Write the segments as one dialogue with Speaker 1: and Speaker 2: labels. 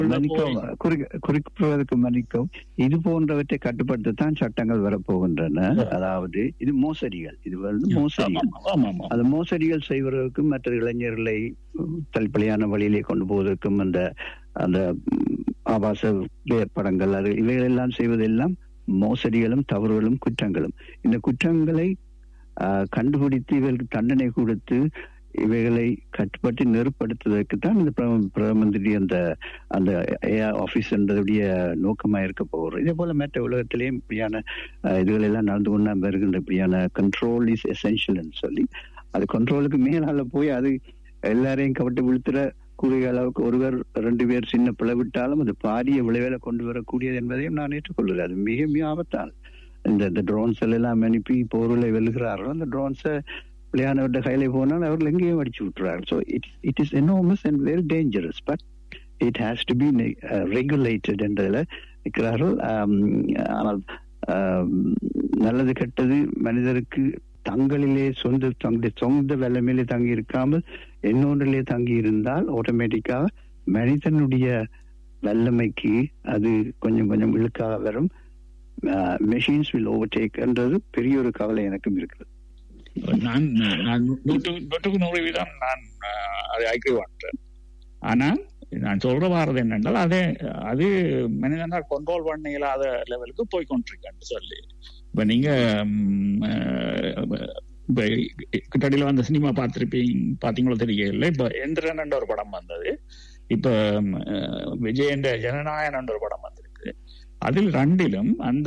Speaker 1: மன்னிக்கவும் குறி- குறிப்பிடுவதற்கு மன்னிக்கவும் இது போன்றவற்றை கட்டுப்படுத்தத்தான் சட்டங்கள் வரப்போகின்றன அதாவது இது மோசடிகள் இது வந்து மோசடிகள்
Speaker 2: ஆமாம், ஆமாம், ஆமாம்.
Speaker 1: அந்த மோசடிகள் செய்வதற்கும் மற்ற இளைஞர்களை தள்ளிப்படியான வழியிலே கொண்டு போவதற்கும் அந்த அந்த ம், ஆபாச படங்கள் அது இவைகள் எல்லாம் செய்வதெல்லாம் மோசடிகளும் தவறுகளும் குற்றங்களும் இந்த குற்றங்களை ஆ, கண்டுபிடித்து இவர்களுக்கு தண்டனை கொடுத்து இவைகளை கட்டுப்பட்டு நெருப்படுத்துவதற்கு தான் இந்த பிரதம பிரதம மந்திரி அந்த அந்த ஆபீஸ் என்றதுடைய நோக்கமா இருக்க போகிறோம் இதே போல மற்ற உலகத்திலேயும் இப்படியான அஹ், இதுகள் எல்லாம் நடந்து கொண்டா வருகின்ற இப்படியான கண்ட்ரோல் இஸ் எசென்ஷியல் சொல்லி அது கண்ட்ரோலுக்கு மேலால போய் அது எல்லாரையும் கவட்டு விழுத்துற கூடிய அளவுக்கு ஒருவர் ரெண்டு பேர் சின்ன பிளவிட்டாலும் அது பாரிய விளைவுகளை கொண்டு வரக்கூடியது என்பதையும் நான் ஏற்றுக்கொள்கிறேன் அது மிக மிக ஆபத்தான இந்த இந்த ட்ரோன்ஸ் எல்லாம் அனுப்பி போர்களை வெல்கிறார்களோ அந்த ட்ரோன்ஸை பிள்ளையானவர்கிட்ட கையில போனால் அவர்கள் எங்கேயும் அடிச்சு விட்டுறாங்க so it it is enormous and very dangerous but it has to be regulated என்றதில் இருக்கிறார்கள் ஆம், ஆனால் ஆம், நல்லது கெட்டது மனிதருக்கு தங்களிலே சொந்த தங்களுடைய சொந்த வெள்ளமையிலே தங்கி இருக்காமல் இன்னொன்றிலே தங்கி இருந்தால் ஆட்டோமேட்டிக்காக மனிதனுடைய வல்லமைக்கு அது கொஞ்சம் கொஞ்சம் இழுக்காக வரும் மெஷின்ஸ் வில் ஓவர்டேக் என்றது பெரிய ஒரு கவலை எனக்கும் இருக்கிறது
Speaker 2: நான் நான் நூற்று நூற்றுக்கு நூறு வீதம் நான் அஹ், அதை ஐக்கிய வாழ்றேன் ஆனால் நான் சொல்ற வாரது என்னென்றால் அதே அது மனிதனால் கண்ட்ரோல் பண்ண இயலாத லெவலுக்கு போய் கொண்டிருக்கேன்னு சொல்லி இப்ப நீங்க ம், அஹ், இப்ப கிட்டடியில வந்த சினிமா பார்த்திருப்பீங்க பாத்தீங்களோ தெரியல இப்ப எந்திரன் என்ற ஒரு படம் வந்தது இப்ப ம், அஹ், விஜய் என்ற ஜனநாயகன் என்ற ஒரு படம் வந்திருக்கு அதில் ரெண்டிலும் அந்த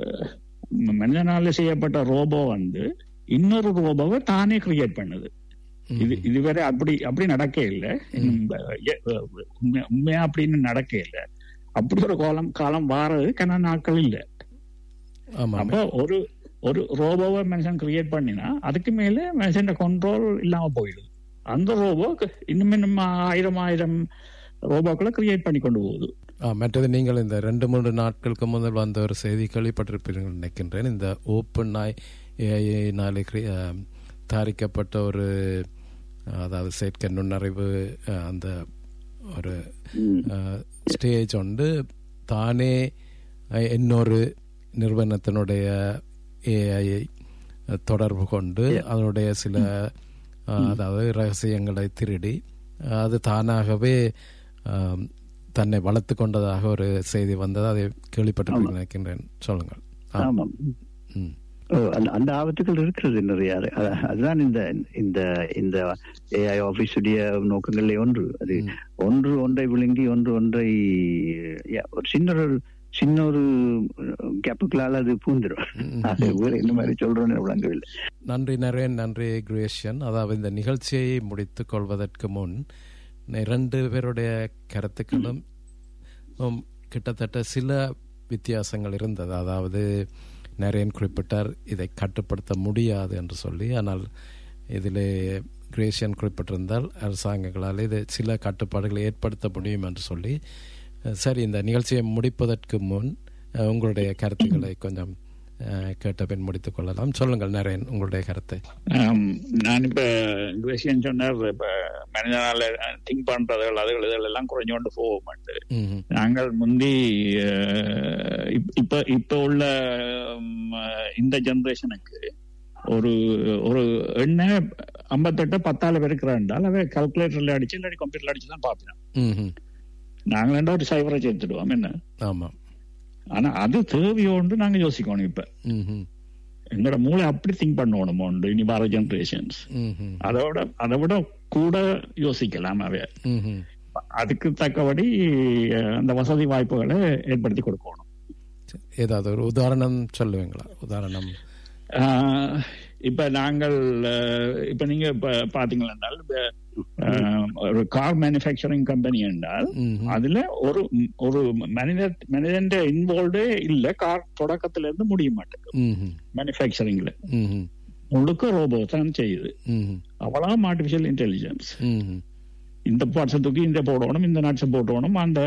Speaker 2: மனிதனால செய்யப்பட்ட ரோபோ வந்து இன்னொரு ரோபோவை தானே கிரியேட் பண்ணுது இது இதுவரை அப்படி அப்படி நடக்க இல்லை உண்மை உண்மையா அப்படின்னு நடக்க இல்லை அப்படி ஒரு காலம் காலம் வாரது கன நாட்கள் இல்லை
Speaker 3: ஆமா
Speaker 2: அப்போ ஒரு ஒரு ரோபோவை மனுஷன் கிரியேட் பண்ணினா அதுக்கு மேல மனுஷன் கண்ட்ரோல் இல்லாம போயிடுது அந்த ரோபோ இன்னும் இன்னும் ஆயிரம் ஆயிரம் ரோபோக்களை கிரியேட் பண்ணி கொண்டு போகுது
Speaker 3: ஆ, மற்றது நீங்கள் இந்த ரெண்டு மூன்று நாட்களுக்கு முதல் வந்த ஒரு செய்தி கேள்விப்பட்டிருப்பீர்கள் நினைக்கின்றேன் இந்த ஓப்பன் நாய் ஏஐனாலே தயாரிக்கப்பட்ட ஒரு அதாவது செயற்கை நுண்ணறிவு ஆ, அந்த ஒரு ஸ்டேஜ் உண்டு தானே அ, இன்னொரு நிறுவனத்தினுடைய ஏஐ தொடர்பு கொண்டு அதனுடைய சில ஆ, அதாவது ரகசியங்களை திருடி அது தானாகவே ஆம், தன்னை வளர்த்து கொண்டதாக ஒரு செய்தி வந்தது அதை கேள்விப்பட்டு நினைக்கின்றேன் சொல்லுங்கள் ஆ,
Speaker 1: ஆமாம்
Speaker 3: ம்.
Speaker 1: ஓ, அந்த- அந்த ஆபத்துகள் இருக்கிறது நிறைய அது- அது- அதுதான் இந்த இந்த இந்த ஏஐ ஆபீஸுடைய நோக்கங்கள்ல ஒன்று அது ஒன்று ஒன்றை விழுங்கி ஒன்று ஒன்றை யா, ஒரு சின்ன ஒரு சின்ன ஒரு கேப்புகளால் அது பூந்துடும் அது வேற என்ன மாதிரி சொல்றோன்னு விளங்கவில்லை
Speaker 3: நன்றி நரேன் நன்றி கிரேஷியன் அதாவது இந்த நிகழ்ச்சியை முடித்துக் கொள்வதற்கு முன் இரண்டு பேருடைய கருத்துக்களும் உம், கிட்டத்தட்ட சில வித்தியாசங்கள் இருந்தது அதாவது நரேன் குறிப்பிட்டார் இதை கட்டுப்படுத்த முடியாது என்று சொல்லி ஆனால் இதிலே கிரேஷியன் குறிப்பிட்டிருந்தால் அரசாங்கங்களால் இது சில கட்டுப்பாடுகளை ஏற்படுத்த முடியும் என்று சொல்லி அஹ், சரி இந்த நிகழ்ச்சியை முடிப்பதற்கு முன் அஹ், உங்களுடைய கருத்துக்களை கொஞ்சம் அஹ், கேட்ட பின் முடித்துக் கொள்ளலாம் சொல்லுங்கள் நரேன் உங்களுடைய கருத்தை
Speaker 2: ஆம், நான் இப்ப விஷயம் சொன்னார் இப்ப மனிதனால திங்க் பண்றதுகள் அதுகள் இதுகள் எல்லாம் குறைஞ்சு கொண்டு போகும்
Speaker 3: ம்ஹும்.
Speaker 2: நாங்கள் முந்தி அஹ், இப்- இப்ப இப்ப உள்ள ம், இந்த ஜெனரேஷனுக்கு ஒரு ஒரு எண்ணெய் ஐம்பத்தெட்டு பத்தால பெருக்கிறாண்டால் அவ கால்குலேட்டர்ல அடிச்சு இல்லாட்டி கம்ப்யூட்டர்ல அடிச்சு தான் பார்ப்பேன்
Speaker 3: ம்ஹும்.
Speaker 2: நாங்கள் ஒரு சைபரை சேர்த்துடுவோம் என்ன
Speaker 3: ஆமாம்
Speaker 2: ஆனா அது தேவையோண்டு நாங்க யோசிக்கணும் இப்ப
Speaker 3: ம்ஹும்.
Speaker 2: எங்களோட மூளை அப்படி திங்க் பண்ணணும் உண்டு இனி வர ஜெனரேஷன்ஸ்
Speaker 3: ம்ஹும்.
Speaker 2: அதை விட அதை விட கூட யோசிக்கலாம் அவைய
Speaker 3: ம்ஹும்.
Speaker 2: அதுக்கு தக்கபடி அஹ், அந்த வசதி வாய்ப்புகளை ஏற்படுத்தி கொடுக்கணும்
Speaker 3: ஏதாவது ஒரு உதாரணம் சொல்லுவீங்களா உதாரணம்
Speaker 2: ஆஹ், இப்ப நாங்கள் அஹ், இப்ப நீங்க இப்ப பாத்தீங்களா என்றால், இப்ப, அஹ், ஒரு கார் மேனுஃபேக்சரிங் கம்பெனி என்றால்
Speaker 3: ம்ஹும்.
Speaker 2: அதுல ஒரு ஒரு மனித மனிதன் இன்வால்வ்டே இல்ல கார் தொடக்கத்துல இருந்து முடிய மாட்டேங்குது
Speaker 3: ம்ஹும்.
Speaker 2: மேனுஃபேக்சரிங்ல
Speaker 3: ம்ஹும்.
Speaker 2: முழுக்க ரோபோ தான் செய்யுது
Speaker 3: ம்ஹும்.
Speaker 2: அவ்வளவு ஆர்டிபிஷியல் இன்டெலிஜென்ஸ்
Speaker 3: ம்ஹும்.
Speaker 2: இந்த பார்ட்ஸை தூக்கி இந்த போடணும் இந்த நட்ஸை போடணும் அந்த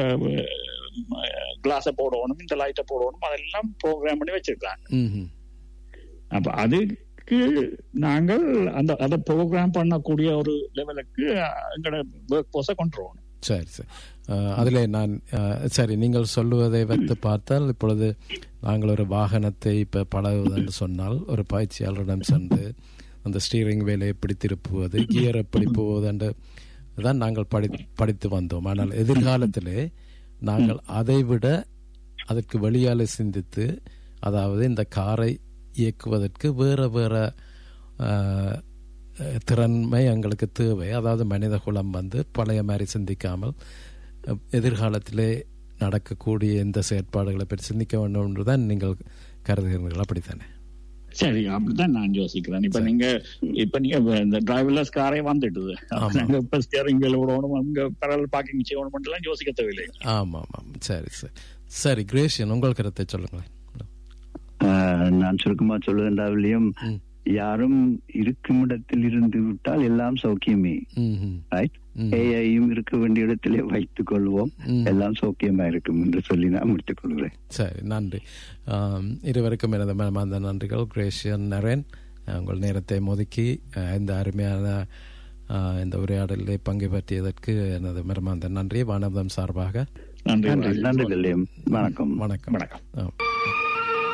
Speaker 2: கிளாஸை போடணும் இந்த லைட்டை போடணும் அதெல்லாம் ப்ரோக்ராம் பண்ணி வச்சிருக்காங்க
Speaker 3: ம்ஹும்.
Speaker 2: அப்ப அதுக்கு நாங்கள் அந்த அதை ப்ரோக்ராம் பண்ணக்கூடிய ஒரு லெவலுக்கு எங்களோட ஒர்க் போர்ஸை கொண்டு வரணும்
Speaker 3: சரி சரி அஹ், அதிலே நான் அஹ், சரி நீங்கள் சொல்லுவதை வைத்து பார்த்தால் இப்பொழுது நாங்கள் ஒரு வாகனத்தை இப்போ பழகுவது என்று சொன்னால் ஒரு பயிற்சியாளரிடம் சென்று அந்த ஸ்டீரிங் வேலையை எப்படி திருப்புவது கியர் எப்படி போவது என்று தான் நாங்கள் படி படித்து வந்தோம் ஆனால் எதிர்காலத்திலே நாங்கள் அதை விட அதற்கு வெளியாலே சிந்தித்து அதாவது இந்த காரை இயக்குவதற்கு வேற வேற அஹ், திறன்மை எங்களுக்கு தேவை அதாவது மனித குலம் வந்து பழைய மாதிரி சிந்திக்காமல் அஹ், எதிர்காலத்திலே நடக்கக்கூடிய இந்த செயற்பாடுகளை பற்றி சிந்திக்க வேண்டும் என்றுதான் நீங்கள் கருதுகிறீர்கள் அப்படித்தானே
Speaker 2: சரி அப்படித்தான் நான் யோசிக்கிறேன் இப்ப நீங்க இப்ப நீங்க இந்த டிரைவர்லெஸ் காரே வந்துட்டுது
Speaker 3: ஆமா.
Speaker 2: நாங்க இப்ப ஸ்டியரிங் வீல் விடணும் அங்க பரவல் பார்க்கிங் செய்யணும் எல்லாம் யோசிக்க தேவையில்லை
Speaker 3: ஆமாம் ஆமாம் சரி சரி சரி கிரேஷியன் உங்கள் கருத்தை சொல்லுங்களேன்
Speaker 1: ஆஹ், நான் சுருக்கமா சொல்லுகின்றாவிலையும்
Speaker 3: ம்.
Speaker 1: யாரும் இருக்கும் இடத்தில் இருந்து விட்டால் எல்லாம் சௌக்கியமே
Speaker 3: ம் ம்
Speaker 1: ரைட்
Speaker 3: ம்.
Speaker 1: ஏஐயும் இருக்க வேண்டிய இடத்திலே வைத்துக் கொள்வோம்
Speaker 3: ம்.
Speaker 1: எல்லாம் சௌக்கியமா இருக்கும் என்று சொல்லி நான் முடித்துக் கொள்கிறேன்
Speaker 3: சரி நன்றி ஆம், இருவருக்கும் எனது மனமார்ந்த நன்றிகள் கிரேஷியன் நரேன் அஹ், உங்கள் நேரத்தை ஒதுக்கி அஹ், இந்த அருமையான அஹ், இந்த உரையாடலில் பங்கு பற்றியதற்கு எனது மனமார்ந்த நன்றி வானவதம் சார்பாக
Speaker 2: நன்றி
Speaker 1: நன்றி நன்றி நிலையம் வணக்கம்
Speaker 3: வணக்கம்
Speaker 2: வணக்கம்
Speaker 3: ஆ.